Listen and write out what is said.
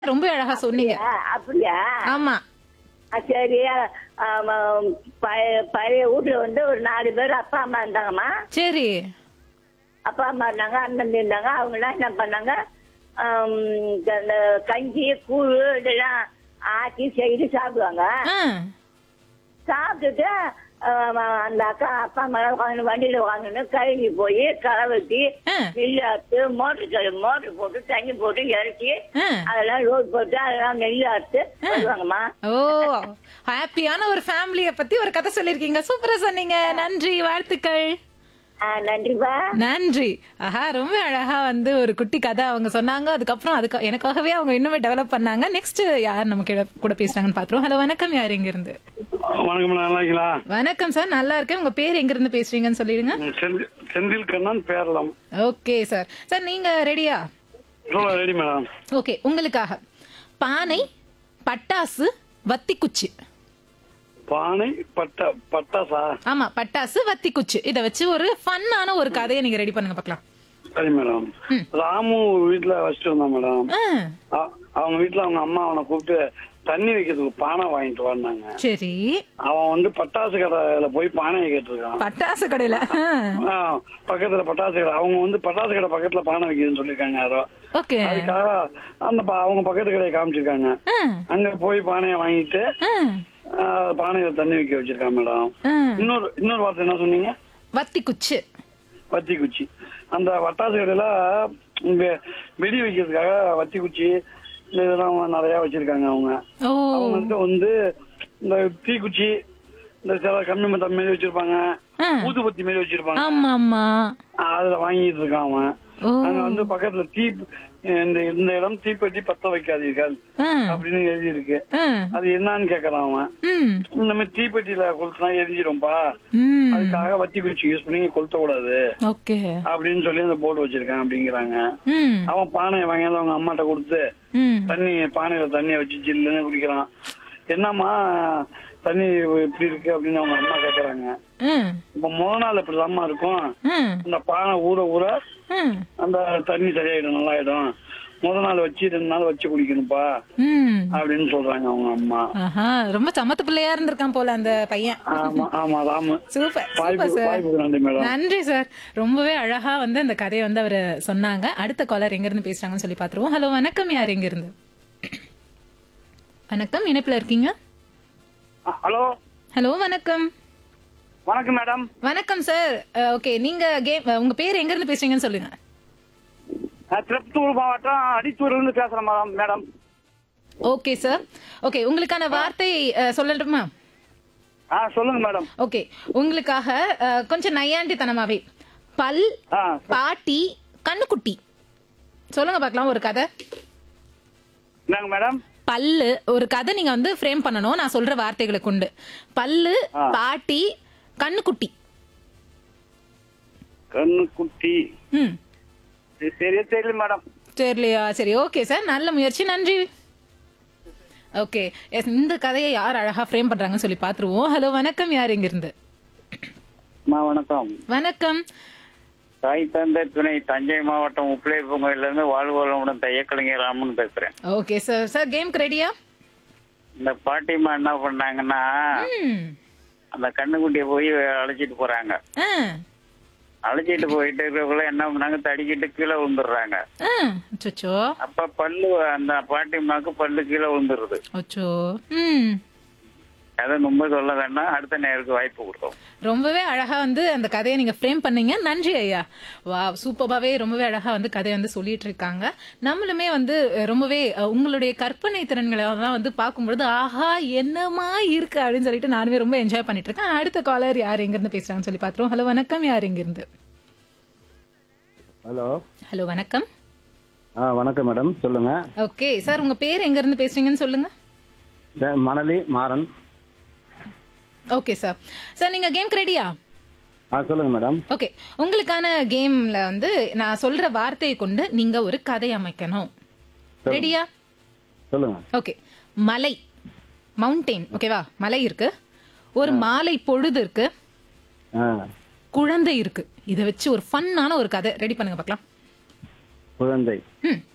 ரொம்ப அழகா சொன்னீங்க ஆ, அப்படியா ஆமா ஆ, சரி ஆமா, பழைய பழைய வீட்டுல வந்து ஒரு நாலு பேர் அப்பா அம்மா இருந்தாங்கம்மா சரி அப்பா அம்மா இருந்தாங்க அண்ணன் இருந்தாங்க அவங்க எல்லாம் என்ன பண்ணாங்க ஆம், இந்த கஞ்சி கூழ் இதெல்லாம் ஆக்கி செய்து சாப்பிடுவாங்க ஆ, சாப்பிட்டுட்டு ஆம், அந்த அக்கா அப்பா அம்மா எல்லாம் உட்காந்து வண்டியில உட்காந்துன்னு கழுவி போய் களை வெட்டி ஆ. நெல் அறுத்து மோட்டர் மோட்டர் போட்டு தண்ணி போட்டு இறக்கி ஆ. அதெல்லாம் ரோடு போட்டு அதெல்லாம் நெல் அறுத்து வருவாங்கம்மா ஓ ஹாப்பியான ஒரு ஃபேமிலிய பத்தி ஒரு கதை சொல்லிருக்கீங்க சூப்பரா சொன்னீங்க நன்றி வாழ்த்துக்கள் ஆ, நன்றிப்பா நன்றி ஆஹா ரொம்ப அழகா வந்து ஒரு குட்டி கதை அவங்க சொன்னாங்க அதுக்கப்புறம் அதுக்கு எனக்காகவே அவங்க இன்னுமே டெவலப் பண்ணாங்க நெக்ஸ்ட் யார் நம்ம கிட்ட கூட பேசுறாங்கன்னு பாத்துருவோம் ஹலோ வணக்கம் யார் எங்க இருந்து வணக்கம் நல்லா இருக்கீங்களா வணக்கம் சார் நல்லா இருக்கேன் உங்க பேர் எங்க இருந்து பேசுறீங்கன்னு சொல்லிடுங்க செந்தில் செந்தில் கண்ணன் பேரலாம் ஓகே சார் சார் நீங்க ரெடியா சொல்ல ரெடி மேடம் ஓகே உங்களுக்காக பானை பட்டாசு வத்திக்குச்சி பானை பட்டா பட்டாசா ஆமா பட்டாசு வத்திக்குச்சி இத வச்சு ஒரு ஃபன்னான ஒரு கதையை நீங்க ரெடி பண்ணுங்க பார்க்கலாம் சரி மேடம் ராமு வீட்டுல வச்சுட்டு இருந்தான் மேடம் ஆ, அ- அவங்க வீட்டுல அவங்க அம்மா அவனை கூப்பிட்டு தண்ணி வைக்கிறதுக்கு பானை வாங்கிட்டு வந்தாங்க சரி அவன் வந்து பட்டாசு கடையில போய் பானையை கேட்டிருக்கான் பட்டாசு கடையில ஆ, ஆ, பக்கத்துல பட்டாசு கடை அவங்க வந்து பட்டாசு கடை பக்கத்துல பானை வைக்கிறதுன்னு சொல்லியிருக்காங்க யாரோ ஓகே அதுக்காக அந்த பா- அவங்க பக்கத்து கடையை காமிச்சிருக்காங்க ஆ, அங்க போய் பானையை வாங்கிட்டு ஆ, ஆ, பானையில தண்ணி வைக்க வச்சிருக்கான் மேடம் ஆ. இன்னொரு இன்னொரு வார்த்தை என்ன சொன்னீங்க வத்திக்குச்சி வத்தி குச்சி அந்த வட்டாசு கடையில இங்க வெடி வைக்கிறதுக்காக வத்தி குச்சி இந்த இதெல்லாம் நிறைய வச்சிருக்காங்க அவங்க ஓ அவங்க வந்து இந்த தீக்குச்சி இந்த சில கம்மி மத்தம் மாரி வச்சிருப்பாங்க ஆ. ஊதுபத்தி மாரி வச்சிருப்பாங்க ஆமா ஆமா ஆ, அதுல வாங்கிட்டு இருக்கான் அவன் ஓ அங்க வந்து பக்கத்துல தீ இந்த இந்த இடம் தீப்பெட்டி பத்த வைக்காதீர்கள் ஆ, அப்படின்னு எழுதி இருக்கு ஆ, அது என்னன்னு கேக்குறான் அவன் ம், இந்த மாதிரி தீப்பெட்டியில கொளுத்துனா எரிஞ்சிரும்பா ம், அதுக்காக வத்தி குச்சி யூஸ் பண்ணி கொளுத்த கூடாது ஓகே அப்படின்னு சொல்லி அந்த போர்டு வச்சிருக்கான் அப்படிங்கிறாங்க ம், அவன் பானையை வாங்கி அவங்க அம்மாட்ட கொடுத்து ம், தண்ணி பானையில தண்ணியை வச்சு ஜில்லுன்னு குடிக்கிறான் என்னம்மா தண்ணி இப்படி இருக்கு அப்படின்னு அவங்க அம்மா கேக்குறாங்க ம், இப்ப முத நாள் இப்படிதாம்மா இருக்கும் ம், அந்த பானை ஊற ஊற ம், அந்த தண்ணி சரியாயிடும் நல்லாயிடும் முத நாள் வச்சு ரெண்டு நாள் வச்சு குடிக்கணும்ப்பா ம். அப்படின்னு சொல்றாங்க அவங்க அம்மா ஆஹா ரொம்ப சமத்து பிள்ளையா இருந்திருக்கான் போல அந்த பையன் ஆமா ஆமா ராமு சூப்பர் வாய்ப்பு சூப்பர் சார் வாய்ப்புக்கு நன்றி மேடம் நன்றி சார் ரொம்பவே அழகா வந்து அந்த கதையை வந்து அவர் சொன்னாங்க அடுத்த காலர் எங்க இருந்து பேசுறாங்கன்னு சொல்லி பாத்துருவோம் ஹலோ வணக்கம் யார் எங்க இருந்து வணக்கம் இணைப்புல இருக்கீங்க ஹலோ ஹலோ வணக்கம் வணக்கம் மேடம் வணக்கம் சார் ஓகே நீங்க கேம் உங்க பேர் எங்க இருந்து பேசுறீங்கன்னு சொல்லுங்க திருப்பத்தூர் மாவட்டம் அடித்தூர்ல இருந்து பேசுறேன் madam madam okay sir okay உங்களுக்கான வார்த்தை அஹ், சொல்லட்டுமா ஆ சொல்லுங்க மேடம் ஓகே உங்களுக்காக அஹ், கொஞ்சம் நையாண்டித்தனமாவே பல் ஆ பாட்டி கண்ணுக்குட்டி சொல்லுங்க பார்க்கலாம் ஒரு கதை என்னங்க மேடம் பல்லு ஒரு கதை நீங்க வந்து ஃப்ரேம் பண்ணணும் நான் சொல்ற வார்த்தைகளை கொண்டு பல்லு பாட்டி கண்ணுக்குட்டி கண்ணு குட்டி ம் சரியா தெரியல மேடம் சரிலையா சரி ஓகே சார் நல்ல முயற்சி நன்றி ஓகே எஸ் இந்த கதையை யார் அழகா ஃப்ரேம் பண்றாங்கன்னு சொல்லி பாத்துருவோம் ஹலோ வணக்கம் யார் இங்க இருந்து அம்மா வணக்கம் வணக்கம் தாய் தந்தை துணை தஞ்சை மாவட்டம் உப்பிலை பொங்கல்ல இருந்து வாழ்வளமுடன் தையக்கலைஞர் ராமன் பேசுறேன் ஓகே சார் சார் கேம்க்கு ரெடியா இந்த பாட்டிமா என்ன பண்ணாங்கன்னா ம் அந்த கண்ணுக்குட்டியை போய் அழைச்சிட்டு போறாங்க ஆ அழைச்சிட்டு போயிட்டு இருக்கக்குள்ள என்ன பண்ணாங்க தடிக்கிட்டு கீழே விழுந்துடுறாங்க ஆ அச்சோ அப்ப பல்லு அந்த பாட்டிமாக்கு பல்லு கீழே விழுந்துருது அச்சோ ம் அதை ரொம்ப சொல்ல வேண்டாம் அடுத்த நேருக்கு வாய்ப்பு கொடுத்தோம் ரொம்பவே அழகா வந்து அந்த கதையை நீங்க ஃப்ரேம் பண்ணீங்க நன்றி ஐயா வா சூப்பராகவே ரொம்பவே அழகா வந்து கதையை வந்து சொல்லிட்டு இருக்காங்க நம்மளுமே வந்து அஹ், ரொம்பவே அஹ், உங்களுடைய கற்பனை திறன்களை எல்லாம் வந்து பார்க்கும்பொழுது ஆஹா என்னமா இருக்கு அப்படின்னு சொல்லிட்டு நானுமே ரொம்ப என்ஜாய் பண்ணிட்டு இருக்கேன் அடுத்த காலர் யார் எங்க இருந்து பேசுறாங்கன்னு சொல்லி பாத்துருவோம் ஹலோ வணக்கம் யார் எங்க இருந்து ஹலோ ஹலோ வணக்கம் ஆ வணக்கம் மேடம் சொல்லுங்க ஓகே சார் உங்க பேர் எங்க இருந்து பேசுறீங்கன்னு சொல்லுங்க சே- Manali Maran okay sir sir நீங்க கேம் ரெடியா ஆ சொல்லுங்க மேடம் ஓகே உங்களுக்கான கேம்ல வந்து நான் சொல்ற வார்த்தையை கொண்டு நீங்க ஒரு கதை அமைக்கணும் ரெடியா சொல்லுங்க ஓகே மலை மவுண்டெயின் ஓகேவா மலை இருக்கு ஒரு மாலை பொழுது இருக்கு ஆ குழந்தை இருக்கு இதை வச்சு ஒரு ஃபன்னான ஒரு கதை ரெடி பண்ணுங்க பார்க்கலாம் குழந்தை ம்